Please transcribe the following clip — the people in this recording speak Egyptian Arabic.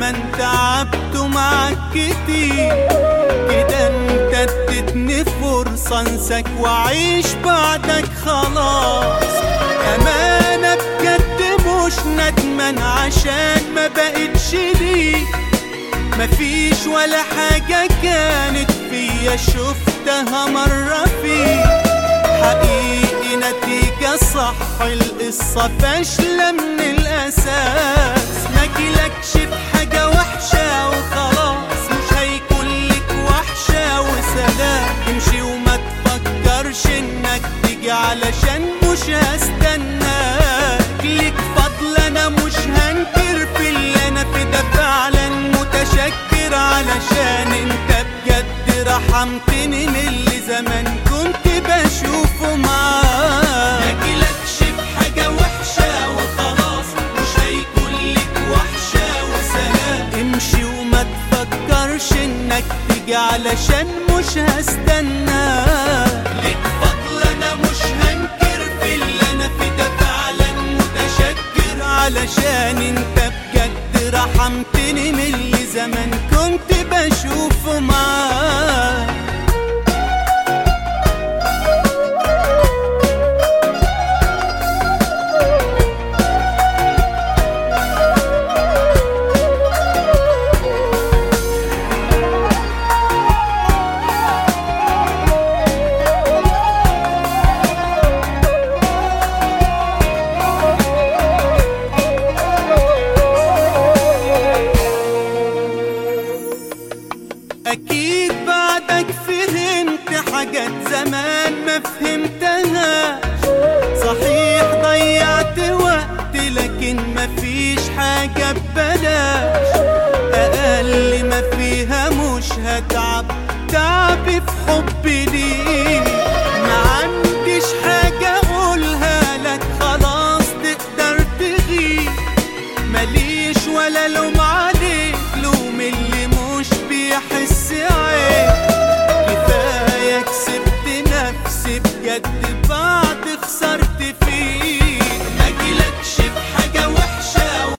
زمان تعبت معاك كتير كده انت اديتني فرصة انساك واعيش بعدك خلاص امانة بجد مش ندمان عشان ما بقتش ليك مفيش ولا حاجة كانت فيا شفتها مرة فيك حقيقي نتيجة صح القصة فاشلة من الأساس ما جيلكش بحاجة وحشة وخلاص مش هيكون لك وحشة وسلام امشي وما تفكرش انك تيجي علشان مش هستناك ليك فضل انا مش هنكر في اللي انا في ده فعلا متشكر علشان انت بجد رحمتني من اللي زمان كنت بشوفه معاك ماجيلكش بحاجة وحشة وخلاص مش هيكون لك وحشة وسلام امشي وما تفكرش انك تيجي علشان مش هستناك ليك فضل انا مش هنكر في اللي انا في ده فعلا متشكر علشان انت بجد رحمتني من اللي زمان كنت بشوفه معاك أكيد بعدك فهمت حاجات زمان ما فهمتهاش صحيح ضيعت وقت لكن مفيش حاجة ببلاش أقل ما فيها مش هتعب تعبي في حبي ليك ما عنديش حاجة أقولها لك خلاص تقدر تغيب ماليش ولا لوم